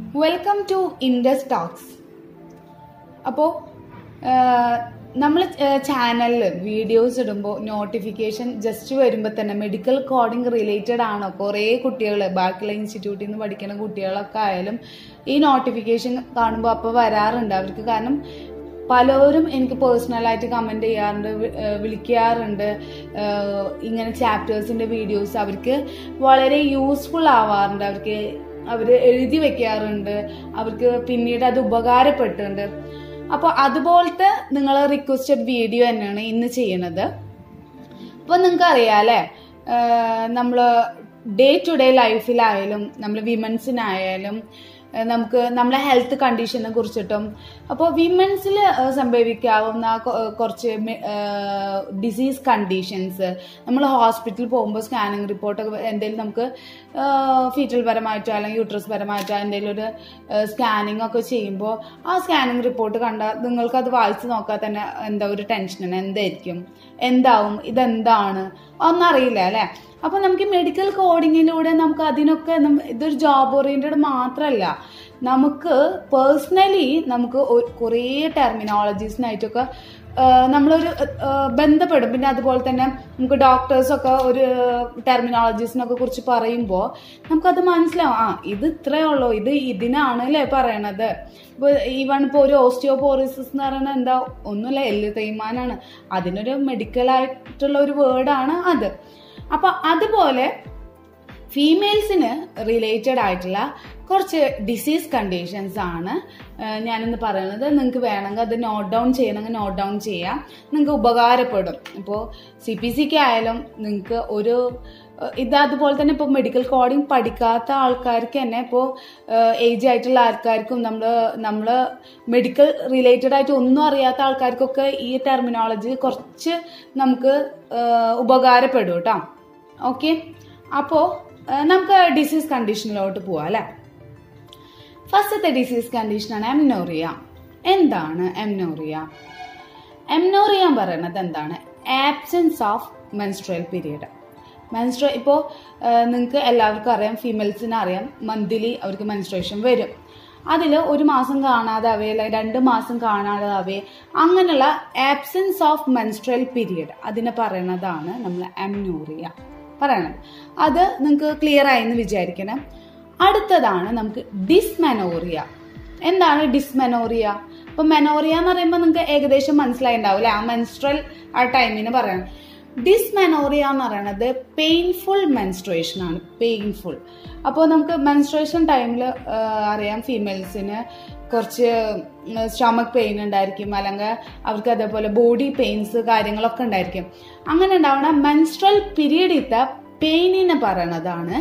welcome to Indus talks അപ്പോൾ നമ്മൾ ചാനലിൽ വീഡിയോസ് ഇടുമ്പോൾ നോട്ടിഫിക്കേഷൻ ജസ്റ്റ് വരുമ്പോൾ തന്നെ മെഡിക്കൽ കോഡിംഗ് റിലേറ്റഡ് ആണോ കുറേ കുട്ടികൾ ബാക്കിയുള്ള ഇൻസ്റ്റിറ്റ്യൂട്ടിൽ നിന്ന് പഠിക്കുന്ന കുട്ടികളൊക്കെ ആയാലും ഈ നോട്ടിഫിക്കേഷൻ കാണുമ്പോൾ അപ്പോൾ വരാറുണ്ട് അവർക്ക് കാരണം പലരും എനിക്ക് പേഴ്സണലായിട്ട് കമൻറ്റ് ചെയ്യാറുണ്ട് വി- ഏഹ് വിളിക്കാറുണ്ട് ഏഹ് ഇങ്ങനെ ചാപ്റ്റേഴ്സിൻ്റെ വീഡിയോസ് അവർക്ക് വളരെ യൂസ്ഫുൾ ആവാറുണ്ട് അവർക്ക് അവർ എഴുതി വെക്കാറുണ്ട് അവർക്ക് പിന്നീട് അത് ഉപകാരപ്പെട്ടിട്ടുണ്ട് അപ്പോൾ അതുപോലത്തെ നിങ്ങൾ റിക്വസ്റ്റഡ് വീഡിയോ തന്നെയാണ് ഇന്ന് ചെയ്യണത് അപ്പോൾ നിങ്ങൾക്ക് അറിയാം അല്ലേ നമ്മൾ ഡേ ടു ഡേ ലൈഫിലായാലും നമ്മൾ വിമൻസിനായാലും ഏഹ് നമുക്ക് നമ്മളെ ഹെൽത്ത് കണ്ടീഷനെ കുറിച്ചിട്ടും അപ്പോൾ വിമൻസിൽ സംഭവിക്കാവുന്ന കൊ- കുറച്ച് ഡിസീസ് കണ്ടീഷൻസ് നമ്മൾ ഹോസ്പിറ്റലിൽ പോകുമ്പോൾ സ്കാനിങ് റിപ്പോർട്ടൊക്കെ എന്തെങ്കിലും നമുക്ക് ഫീറ്റൽ പരമായിട്ടോ അല്ലെങ്കിൽ യൂട്രസ് പരമായിട്ടോ എന്തെങ്കിലും ഒരു സ്കാനിങ് ഒക്കെ ചെയ്യുമ്പോൾ ആ സ്കാനിങ് റിപ്പോർട്ട് കണ്ടാൽ നിങ്ങൾക്ക് അത് വായിച്ച് നോക്കാൻ തന്നെ എന്താ ഒരു ടെൻഷനാണ് എന്തായിരിക്കും എന്താവും ഇതെന്താണ് ഒന്നറിയില്ല അല്ലേ അപ്പൊ നമുക്ക് മെഡിക്കൽ കോഡിങ്ങിലൂടെ നമുക്ക് അതിനൊക്കെ നം- ഇതൊരു ജോബ് ഓറിയന്റഡ് മാത്രമല്ല നമുക്ക് പേഴ്സണലി നമുക്ക് ഒ- കുറേ ടെർമിനോളജീസിനായിട്ടൊക്കെ ആഹ് നമ്മളൊരു ആഹ് ബന്ധപ്പെടും പിന്നെ അതുപോലെ തന്നെ നമുക്ക് ഡോക്ടേഴ്സൊക്കെ ഒരു ടെർമിനോളജീസിനൊക്കെ കുറിച്ച് പറയുമ്പോൾ നമുക്കത് മനസ്സിലാവും ആ ഇത് ഇത്രയേ ഉള്ളൂ ഇത് ഇതിനാണ് അല്ലേ പറയണത് ഇപ്പോൾ ഈവൺ ഇപ്പോൾ ഒരു ഓസ്റ്റിയോപോറിസിസ് എന്ന് പറയുന്നത് എന്താ ഒന്നുമില്ല എല്ല് തേയ്മാനാണ് അതിനൊരു മെഡിക്കലായിട്ടുള്ള ഒരു വേർഡാണ് അത് അപ്പോൾ അതുപോലെ ഫീമെയിൽസിന് റിലേറ്റഡ് ആയിട്ടുള്ള കുറച്ച് ഡിസീസ് കണ്ടീഷൻസ് ആണ് ഏഹ് ഞാനിന്ന് പറയുന്നത് നിങ്ങൾക്ക് വേണമെങ്കിൽ അത് നോട്ട് ഡൗൺ ചെയ്യണമെങ്കിൽ നോട്ട് ഡൗൺ ചെയ്യാം നിങ്ങൾക്ക് ഉപകാരപ്പെടും ഇപ്പോൾ സി പി സിക്ക് ആയാലും നിങ്ങൾക്ക് ഒരു ഏഹ് ഇത് അതുപോലെ തന്നെ ഇപ്പോൾ മെഡിക്കൽ കോഡിംഗ് പഠിക്കാത്ത ആൾക്കാർക്ക് തന്നെ ഇപ്പോൾ ഏജ് ആയിട്ടുള്ള ആൾക്കാർക്കും നമ്മൾ നമ്മൾ മെഡിക്കൽ റിലേറ്റഡ് ആയിട്ട് ഒന്നും അറിയാത്ത ആൾക്കാർക്കൊക്കെ ഈ ടെർമിനോളജി കുറച്ച് നമുക്ക് ഏഹ് ഉപകാരപ്പെടും കേട്ടോ ഓക്കെ അപ്പോൾ നമുക്ക് ഡിസീസ് കണ്ടീഷനിലോട്ട് പോവാം അല്ലേ ഫസ്റ്റത്തെ ഡിസീസ് കണ്ടീഷനാണ് എംനോറിയ എന്താണ് എംനോറിയ എംനോറിയ പറയുന്നത് എന്താണ് ആബ്സെൻസ് ഓഫ് മെൻസ്ട്രൽ പീരീഡ് മെൻസ്ട്ര ഇപ്പോൾ നിങ്ങൾക്ക് എല്ലാവർക്കും അറിയാം ഫീമെയിൽസിന് അറിയാം മന്ത്ലി അവർക്ക് മെൻസ്ട്രേഷൻ വരും അതിൽ ഒരു മാസം കാണാതാവേ അല്ലെങ്കിൽ രണ്ട് മാസം കാണാതാവേ അങ്ങനെയുള്ള ആബ്സെൻസ് ഓഫ് മെൻസ്ട്രൽ പീരീഡ് അതിനെ പറയുന്നതാണ് നമ്മൾ എംനോറിയ പറയണത് അത് നിങ്ങൾക്ക് ക്ലിയർ ആയി എന്ന് വിചാരിക്കണം അടുത്തതാണ് നമുക്ക് ഡിസ്മെനോറിയ എന്താണ് ഡിസ്മെനോറിയ ഇപ്പൊ മെനോറിയ എന്ന് പറയുമ്പോൾ നിങ്ങൾക്ക് ഏകദേശം മനസ്സിലായിണ്ടാവും അല്ലെ ആ മെൻസ്ട്രൽ ആ ടൈമിന് പറയണം ഡിസ്മെനോറിയ എന്ന് പറയുന്നത് പെയിൻഫുൾ മെൻസ്ട്രേഷൻ ആണ് പെയിൻഫുൾ അപ്പോൾ നമുക്ക് മെൻസ്ട്രേഷൻ ടൈമിൽ അറിയാം ഫീമെയിൽസിന് കുറച്ച് സ്റ്റൊമക് പെയിൻ ഉണ്ടായിരിക്കും അല്ലെങ്കിൽ അവർക്ക് അതേപോലെ ബോഡി പെയിൻസ് കാര്യങ്ങളൊക്കെ ഉണ്ടായിരിക്കും അങ്ങനെ ഉണ്ടാവുന്ന മെൻസ്ട്രൽ പീരീഡിത്തെ പെയിനിനെ പറയണതാണ്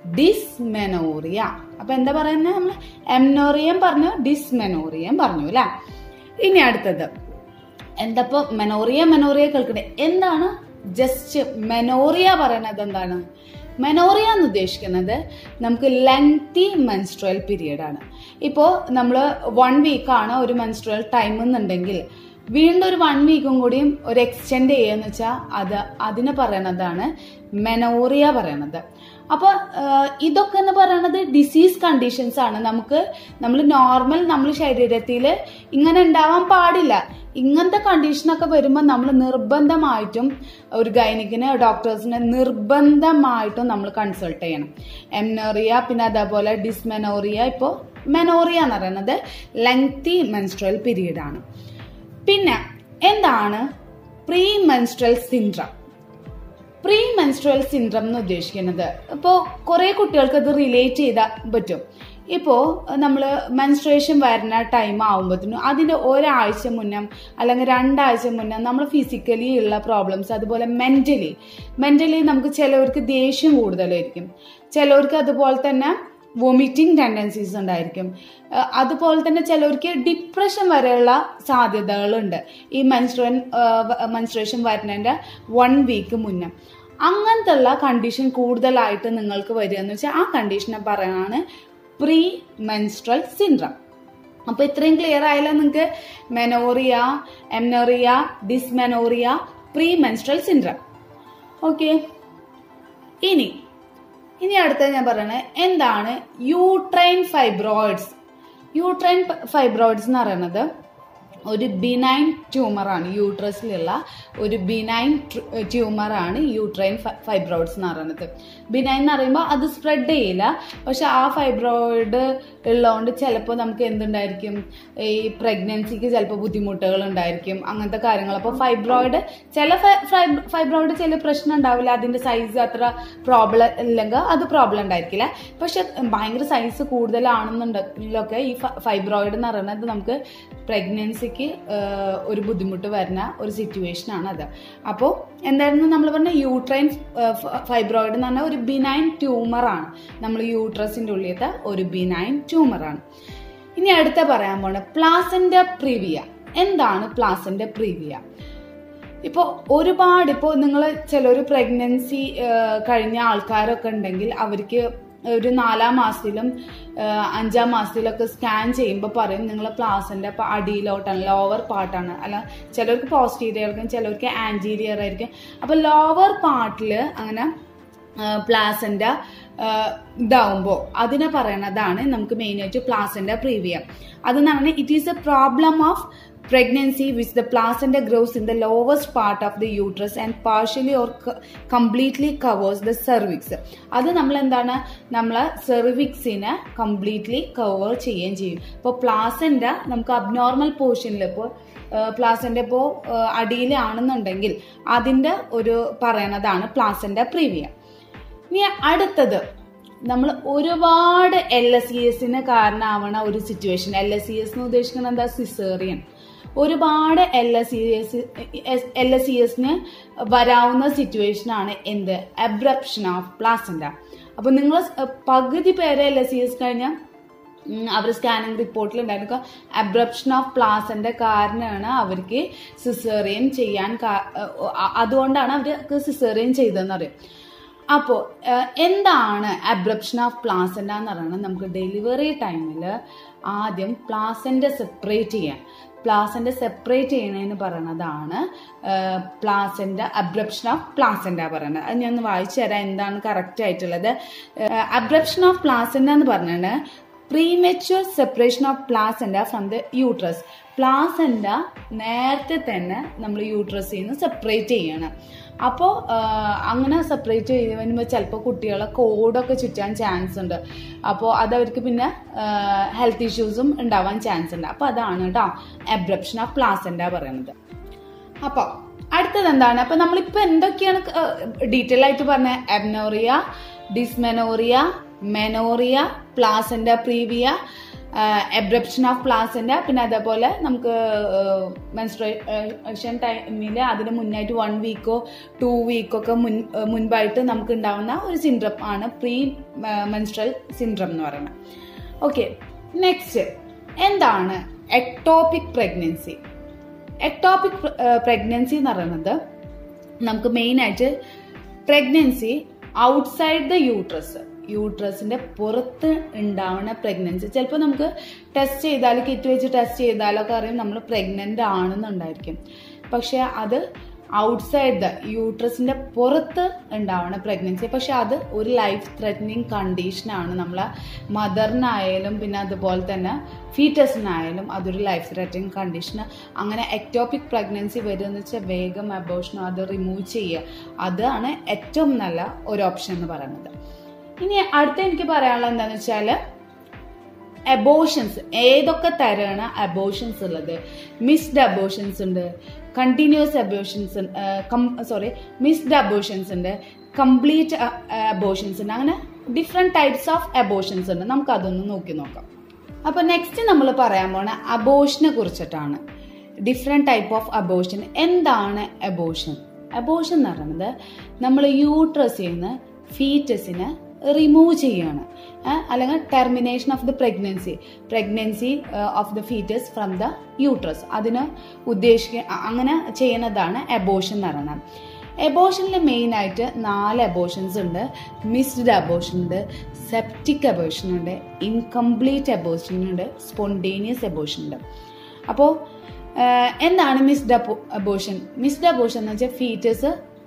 ഡിസ്മെനോറിയ അപ്പൊ എന്താ പറയുന്നത് നമ്മൾ എംനോറിയം പറഞ്ഞു ഡിസ്മെനോറിയം പറഞ്ഞു അല്ലെ ഇനി അടുത്തത് എന്തപ്പോ മെനോറിയ മെനോറിയ കേൾക്കണേ എന്താണ് ജസ്റ്റ് മെനോറിയ പറയണത് എന്താണ് മെനോറിയ എന്ന് ഉദ്ദേശിക്കുന്നത് നമുക്ക് ലെങ്തി മെൻസ്ട്രൽ പീരിയഡ് ആണ് ഇപ്പോൾ നമ്മൾ വൺ വീക്കാണ് ഒരു മെൻസ്ട്രൽ ടൈം എന്നുണ്ടെങ്കിൽ വീണ്ടും ഒരു വൺ വീക്കും കൂടിയും ഒരു എക്സ്റ്റെൻഡ് ചെയ്യുകയെന്ന് വെച്ചാൽ അത് അതിന് പറയണതാണ് മെനോറിയ പറയണത് അപ്പോൾ ഇതൊക്കെ എന്ന് പറയുന്നത് ഡിസീസ് കണ്ടീഷൻസ് ആണ് നമുക്ക് നമ്മൾ നോർമൽ നമ്മൾ ശരീരത്തിൽ ഇങ്ങനെ ഉണ്ടാവാൻ പാടില്ല ഇങ്ങനത്തെ കണ്ടീഷനൊക്കെ വരുമ്പോൾ നമ്മൾ നിർബന്ധമായിട്ടും ഒരു ഗൈനിക്കിന് ഡോക്ടേഴ്സിനെ നിർബന്ധമായിട്ടും നമ്മൾ കൺസൾട്ട് ചെയ്യണം എംനോറിയ പിന്നെ അതേപോലെ ഡിസ്മെനോറിയ ഇപ്പോൾ മെനോറിയ എന്ന് പറയുന്നത് ലെങ്തി മെൻസ്ട്രൽ പീരീഡ് ആണ് പിന്നെ എന്താണ് premenstrual syndrome premenstrual syndrome എന്ന് ഉദ്ദേശിക്കുന്നത് ഇപ്പോൾ കുറേ കുട്ടികൾക്ക് അത് റിലേറ്റ് ചെയ്താൽ പറ്റും ഇപ്പോൾ നമ്മൾ മെൻസ്ട്രേഷൻ വരുന്ന ടൈം ആകുമ്പോഴത്തേനും അതിൻ്റെ ഒരാഴ്ച മുന്നേ അല്ലെങ്കിൽ രണ്ടാഴ്ച മുന്നേ നമ്മൾ ഫിസിക്കലി ഉള്ള പ്രോബ്ലംസ് അതുപോലെ മെൻ്റലി മെൻ്റലി നമുക്ക് ചിലവർക്ക് ദേഷ്യം കൂടുതലായിരിക്കും ചിലവർക്ക് അതുപോലെ തന്നെ വൊമിറ്റിംഗ് ടെൻഡൻസീസ് ഉണ്ടായിരിക്കും അഹ് അതുപോലെ തന്നെ ചിലവർക്ക് ഡിപ്രഷൻ വരെയുള്ള സാധ്യതകളുണ്ട് ഈ മെൻസ്ട്രൻ മെൻസ്ട്രേഷൻ വരുന്നതിൻ്റെ വൺ വീക്ക് മുന്നേ അങ്ങനത്തെ ഉള്ള കണ്ടീഷൻ കൂടുതലായിട്ട് നിങ്ങൾക്ക് വരിക എന്ന് വെച്ചാൽ ആ കണ്ടീഷനെ പറയാനാണ് പ്രീ മെൻസ്ട്രൽ സിൻഡ്രം അപ്പോൾ ഇത്രയും ക്ലിയർ ആയാലും നിങ്ങൾക്ക് menorrhoea amenorrhoea dysmenorrhoea premenstrual syndrome okay ഇനി ഇനി അടുത്ത ഞാൻ പറയണത് എന്താണ് യൂട്രൈൻ ഫൈബ്രോയിഡ്സ് യൂട്രൈൻ ഫൈബ്രോയിഡ്സ് എന്ന് പറയുന്നത് ഒരു ബിനൈൻ ട്യൂമറാണ് യൂട്രസിലുള്ള ഒരു ബിനൈൻ ട്യൂമറാണ് യൂട്രൈൻ ഫൈബ്രോയിഡ്സ് എന്ന് പറയുന്നത് ബിനൈൻ എന്ന് പറയുമ്പോൾ അത് സ്പ്രെഡ് ചെയ്യില്ല പക്ഷെ ആ ഫൈബ്രോയിഡ് ഉള്ളതുകൊണ്ട് ചിലപ്പോൾ നമുക്ക് എന്തുണ്ടായിരിക്കും ഈ പ്രഗ്നൻസിക്ക് ചിലപ്പോൾ ബുദ്ധിമുട്ടുകൾ ഉണ്ടായിരിക്കും അങ്ങനത്തെ കാര്യങ്ങൾ അപ്പോൾ ഫൈബ്രോയിഡ് ചില ഫൈബ്രോയിഡ് ചില പ്രശ്നം ഉണ്ടാവില്ല അതിന്റെ സൈസ് അത്ര പ്രോബ്ലം ഇല്ലെങ്കിൽ അത് പ്രോബ്ലം ഉണ്ടായിരിക്കില്ല പക്ഷെ ഭയങ്കര സൈസ് കൂടുതലാണെന്നുണ്ടെങ്കിലൊക്കെ ഈ ഫൈബ്രോയിഡ് എന്ന് പറയുന്നത് നമുക്ക് പ്രഗ്നൻസിക്ക് ഒരു ബുദ്ധിമുട്ട് വരുന്ന ഒരു സിറ്റുവേഷൻ ആണ് അത് അപ്പോൾ എന്തായിരുന്നു നമ്മൾ പറഞ്ഞ യൂട്രൈൻ ഫൈബ്രോയിഡ് എന്ന് പറഞ്ഞാൽ ഒരു ബിനൈൻ ട്യൂമറാണ് നമ്മൾ യൂട്രസിൻ്റെ ഉള്ളിലത്തെ ഒരു ബിനൈൻ ട്യൂമറാണ് ഇനി അടുത്ത പറയാൻ പോണ പ്ലാസന്റെ പ്രീവിയ എന്താണ് പ്ലാസന്റെ പ്രീവിയ ഇപ്പോൾ ഒരുപാട് ഇപ്പോൾ നിങ്ങൾ ചിലർ പ്രഗ്നൻസി കഴിഞ്ഞ ആൾക്കാരൊക്കെ ഉണ്ടെങ്കിൽ അവർക്ക് ഒരു നാലാം മാസത്തിലും അഞ്ചാം മാസത്തിലൊക്കെ സ്കാൻ ചെയ്യുമ്പോൾ പറയും നിങ്ങൾ പ്ലാസിൻ്റെ അപ്പോൾ അടിയിലോട്ടാണ് ലോവർ പാർട്ടാണ് അല്ല ചിലർക്ക് പോസ്റ്റീരിയർ ആയിരിക്കും ചിലർക്ക് ആൻറ്റീരിയർ ആയിരിക്കും അപ്പോൾ ലോവർ പാർട്ടിൽ അങ്ങനെ പ്ലാസൻ്റ ഇതാവുമ്പോൾ അതിനെ പറയണതാണ് നമുക്ക് മെയിനായിട്ട് പ്ലാസൻ്റ പ്രീവിയം അതെന്ന് പറഞ്ഞാൽ it is a problem of pregnancy which the placenta grows in the lowest part of the uterus and partially or completely covers the cervix അത് നമ്മൾ എന്താണ് നമ്മൾ സെർവിക്സിനെ കംപ്ലീറ്റ്ലി കവർ ചെയ്യുകയും ചെയ്യും ഇപ്പോൾ പ്ലാസൻ്റ നമുക്ക് അബ്നോർമൽ പോർഷനിൽ ഇപ്പോൾ പ്ലാസൻ്റെ ഇപ്പോൾ അടിയിലാണെന്നുണ്ടെങ്കിൽ അതിൻ്റെ ഒരു പറയണതാണ് പ്ലാസൻ്റെ പ്രീവിയം ഇനി അടുത്തത് നമ്മൾ ഒരുപാട് എൽ എസ് സി എസിന് കാരണമാവണ ഒരു situation L S C S എന്ന് ഉദ്ദേശിക്കുന്നത് എന്താ സിസേറിയൻ ഒരുപാട് L S C S L S C എസിന് വരാവുന്ന സിറ്റുവേഷൻ ആണ് എന്ത് അബ്രപ്ഷൻ ഓഫ് പ്ലാസൻ്റ അപ്പോൾ നിങ്ങൾ പകുതി പേരെ എൽ എസ് സി എസ് കഴിഞ്ഞാൽ അവർ സ്കാനിങ് റിപ്പോർട്ടിൽ ഉണ്ടായിരുന്ന അബ്രപ്ഷൻ ഓഫ് പ്ലാസന്റെ കാരണമാണ് അവർക്ക് സിസേറിയൻ ചെയ്യാൻ അതുകൊണ്ടാണ് അവർക്ക് സിസേറിയൻ ചെയ്തതെന്ന് പറയും അപ്പോൾ എന്താണ് അബ്രപ്ഷൻ ഓഫ് പ്ലാസൻ്റ എന്ന് പറയുന്നത് നമുക്ക് ഡെലിവറി ടൈമിൽ ആദ്യം പ്ലാസൻ്റ സെപ്പറേറ്റ് ചെയ്യാൻ പ്ലാസൻ്റ സെപ്പറേറ്റ് ചെയ്യണതെന്ന് പറയുന്നതാണ് പ്ലാസൻ്റ അബ്രപ്ഷൻ ഓഫ് പ്ലാസൻ്റ പറയുന്നത് അത് ഞാൻ ഒന്ന് വായിച്ചു തരാം എന്താണ് കറക്റ്റ് ആയിട്ടുള്ളത് അബ്രപ്ഷൻ ഓഫ് പ്ലാസൻ്റ എന്ന് പറഞ്ഞാൽ premature separation of placenta from the uterus placenta നേരത്തെ തന്നെ നമ്മൾ യൂട്രസിൽ നിന്ന് സെപ്പറേറ്റ് ചെയ്യണം അപ്പോൾ അങ്ങനെ സെപ്പറേറ്റ് ചെയ്ത് വരുമ്പോൾ ചിലപ്പോൾ കുട്ടികളെ കോഡൊക്കെ ചുറ്റാൻ ചാൻസ് ഉണ്ട് അപ്പോൾ അതവർക്ക് പിന്നെ ഹെൽത്ത് ഇഷ്യൂസും ഉണ്ടാവാൻ ചാൻസ് ഉണ്ട് അപ്പോൾ അതാണ് കേട്ടോ അബ്രപ്ഷൻ ഓഫ് പ്ലാസൻ്റ പറയുന്നത് അപ്പോൾ അടുത്തത് എന്താണ് അപ്പോൾ നമ്മളിപ്പോൾ എന്തൊക്കെയാണ് ഡീറ്റെയിൽ ആയിട്ട് പറഞ്ഞ amenorrhoea dysmenorrhoea menorrhoea placenta previa abruption of പ്ലാസിൻ്റെ പിന്നെ അതേപോലെ നമുക്ക് മെൻസ്ട്രേഷൻ ടൈമിൽ അതിന് മുന്നായിട്ട് വൺ വീക്കോ ടു വീക്കോ ഒക്കെ മുൻ മുൻപായിട്ട് നമുക്ക് ഉണ്ടാവുന്ന ഒരു സിൻഡ്രം ആണ് പ്രീ മെൻസ്ട്രൽ സിൻഡ്രം എന്ന് പറയുന്നത് ഓക്കെ നെക്സ്റ്റ് എന്താണ് എക്ടോപിക് പ്രഗ്നൻസി എക്ടോപിക് പ്രഗ്നൻസി എന്ന് പറയുന്നത് നമുക്ക് മെയിനായിട്ട് പ്രഗ്നൻസി ഔട്ട്സൈഡ് ദ യൂട്രസ് യൂട്രസിന്റെ പുറത്ത് ഉണ്ടാവുന്ന പ്രഗ്നൻസി ചിലപ്പോൾ നമുക്ക് ടെസ്റ്റ് ചെയ്താൽ കിറ്റ് വെച്ച് ടെസ്റ്റ് ചെയ്താലൊക്കെ അറിയാം നമ്മൾ പ്രഗ്നന്റ് ആണെന്നുണ്ടായിരിക്കും പക്ഷെ അത് ഔട്ട്സൈഡ് ദ യൂട്രസിന്റെ പുറത്ത് ഉണ്ടാവുന്ന പ്രഗ്നൻസി പക്ഷെ അത് ഒരു ലൈഫ് ത്രെറ്റനിങ് കണ്ടീഷനാണ് നമ്മളെ മദറിനായാലും പിന്നെ അതുപോലെ തന്നെ ഫീറ്റസിനായാലും അതൊരു ലൈഫ് ത്രെറ്റനിങ് കണ്ടീഷൻ അങ്ങനെ എക്ടോപിക് പ്രഗ്നൻസി വരുമെന്ന് വെച്ചാൽ വേഗം അബോഷനോ അത് റിമൂവ് ചെയ്യുക അതാണ് ഏറ്റവും നല്ല ഒരു ഓപ്ഷൻ എന്ന് പറയുന്നത് ഇനി അടുത്ത എനിക്ക് പറയാനുള്ളത് എന്താണെന്ന് വെച്ചാൽ അബോഷൻസ് ഏതൊക്കെ തരമാണ് അബോഷൻസ് ഉള്ളത് മിസ്ഡ് അബോഷൻസ് ഉണ്ട് continues abortions sorry missed abortions ഉണ്ട് കംപ്ലീറ്റ് അബോഷൻസ് ഉണ്ട് അങ്ങനെ ഡിഫറെൻറ്റ് ടൈപ്സ് ഓഫ് അബോഷൻസ് ഉണ്ട് നമുക്ക് അതൊന്ന് നോക്കി നോക്കാം അപ്പോൾ നെക്സ്റ്റ് നമ്മൾ പറയാൻ പോണ അബോഷനെ കുറിച്ചിട്ടാണ് ഡിഫറെൻറ്റ് ടൈപ്പ് ഓഫ് അബോഷൻ എന്താണ് അബോഷൻ അബോഷൻ എന്ന് പറയുന്നത് നമ്മൾ യൂട്രസിൽ നിന്ന് ഫീറ്റസിനെ റിമൂവ് ചെയ്യുകയാണ് അല്ലെങ്കിൽ termination of the pregnancy pregnancy of the foetus from the uterus അതിന് ഉദ്ദേശിക്ക അങ്ങനെ ചെയ്യുന്നതാണ് എബോഷൻ എന്ന് പറയുന്നത് എബോഷനിൽ മെയിനായിട്ട് നാല് എബോഷൻസ് ഉണ്ട് മിസ്ഡ് അബോഷൻ ഉണ്ട് സെപ്റ്റിക് അബോഷൻ ഉണ്ട് ഇൻകംപ്ലീറ്റ് അബോഷൻ ഉണ്ട് സ്പോണ്ടേനിയസ് അബോഷൻ ഉണ്ട് അപ്പോൾ എന്താണ് മിസ്ഡ് അബോഷൻ മിസ്ഡ് അബോഷൻ എന്ന് വെച്ചാൽ ഫീറ്റസ്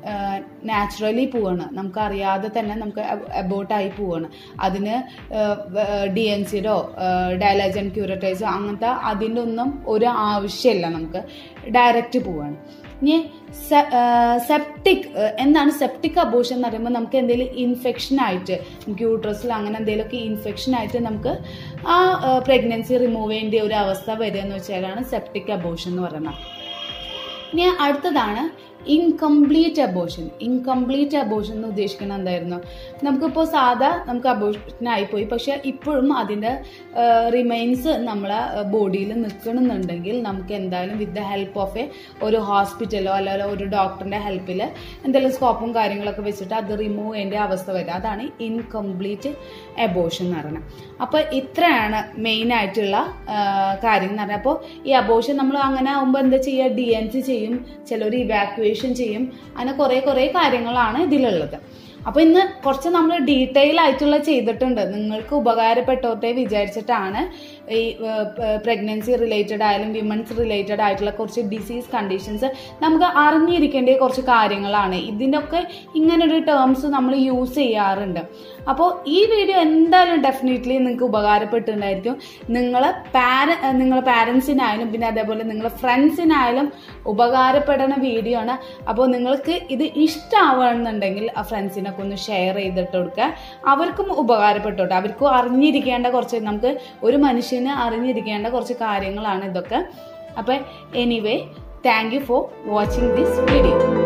നാച്ചുറലി പോവാണ് നമുക്ക് അറിയാതെ തന്നെ നമുക്ക് അബോട്ടായി പോവാണ് അതിന് ഡി എൻ സിഡോ ഡയലജൻ ക്യൂററ്റൈസോ അങ്ങനത്തെ അതിൻ്റെ ഒന്നും ഒരു ആവശ്യമില്ല നമുക്ക് ഡയറക്റ്റ് പോവാണ് ഇനി സെപ്റ്റിക് എന്താണ് സെപ്റ്റിക് അബോഷൻ എന്ന് പറയുമ്പോൾ നമുക്ക് എന്തെങ്കിലും ഇൻഫെക്ഷൻ ആയിട്ട് നമുക്ക് യൂട്രസിൽ അങ്ങനെ എന്തെങ്കിലുമൊക്കെ ഇൻഫെക്ഷൻ ആയിട്ട് നമുക്ക് ആ പ്രഗ്നൻസി റിമൂവ് ചെയ്യേണ്ട ഒരു അവസ്ഥ വരിക എന്ന് വെച്ചാലാണ് സെപ്റ്റിക് അബോഷൻ എന്ന് പറയുന്നത് ഇനി അടുത്തതാണ് ഇൻകംപ്ലീറ്റ് അബോഷൻ ഇൻകംപ്ലീറ്റ് അബോഷൻ എന്ന് ഉദ്ദേശിക്കുന്നത് എന്തായിരുന്നു നമുക്കിപ്പോൾ സാധാ നമുക്ക് അബോഷൻ ആയിപ്പോയി പക്ഷെ ഇപ്പോഴും അതിൻ്റെ റിമൈൻസ് നമ്മളെ ബോഡിയിൽ നിൽക്കണമെന്നുണ്ടെങ്കിൽ നമുക്ക് എന്തായാലും with the help of a ഒരു ഹോസ്പിറ്റലോ അല്ലെങ്കിൽ ഒരു ഡോക്ടറിൻ്റെ ഹെൽപ്പിൽ എന്തെങ്കിലും സ്കോപ്പും കാര്യങ്ങളൊക്കെ വെച്ചിട്ട് അത് റിമൂവ് ചെയ്യേണ്ട അവസ്ഥ വരിക അതാണ് ഇൻകംപ്ലീറ്റ് അബോഷൻ എന്ന് പറയുന്നത് അപ്പോൾ ഇത്രയാണ് മെയിൻ ആയിട്ടുള്ള കാര്യം എന്ന് പറഞ്ഞാൽ അപ്പോൾ ഈ അബോഷൻ നമ്മൾ അങ്ങനെ ആകുമ്പോൾ എന്താ ചെയ്യുക ഡി എൻ സി ചെയ്യും ചിലർ ഇവാക്യുവേഷൻ ചെയ്യും അങ്ങനെ കുറേ കുറേ കാര്യങ്ങളാണ് ഇതിലുള്ളത് അപ്പോൾ ഇന്ന് കുറച്ച് നമ്മൾ ഡീറ്റെയിൽ ആയിട്ടുള്ള ചെയ്തിട്ടുണ്ട് നിങ്ങൾക്ക് ഉപകാരപ്പെട്ടോട്ടെ വിചാരിച്ചിട്ടാണ് ഈ പ്രഗ്നൻസി റിലേറ്റഡ് ആയാലും വിമൻസ് റിലേറ്റഡ് ആയിട്ടുള്ള കുറച്ച് ഡിസീസ് കണ്ടീഷൻസ് നമുക്ക് അറിഞ്ഞിരിക്കേണ്ട കുറച്ച് കാര്യങ്ങളാണ് ഇതിൻ്റെയൊക്കെ ഇങ്ങനൊരു ടേംസ് നമ്മൾ യൂസ് ചെയ്യാറുണ്ട് അപ്പോൾ ഈ വീഡിയോ എന്തായാലും ഡെഫിനറ്റ്ലി നിങ്ങൾക്ക് ഉപകാരപ്പെട്ടിട്ടുണ്ടായിരിക്കും നിങ്ങളെ പാര നിങ്ങളെ പാരൻസിനായാലും പിന്നെ അതേപോലെ നിങ്ങളെ ഫ്രണ്ട്സിനായാലും ഉപകാരപ്പെടുന്ന വീഡിയോ ആണ് അപ്പോൾ നിങ്ങൾക്ക് ഇത് ഇഷ്ടമാവുകയാണെന്നുണ്ടെങ്കിൽ ആ ഫ്രണ്ട്സിനൊക്കെ ഒന്ന് ഷെയർ ചെയ്തിട്ട് കൊടുക്കുക അവർക്കും ഉപകാരപ്പെട്ടോട്ടെ അവർക്കും അറിഞ്ഞിരിക്കേണ്ട കുറച്ച് നമുക്ക് ഒരു മനുഷ്യന് അറിഞ്ഞിരിക്കേണ്ട കുറച്ച് കാര്യങ്ങളാണ് ഇതൊക്കെ അപ്പം anyway thank you for watching this video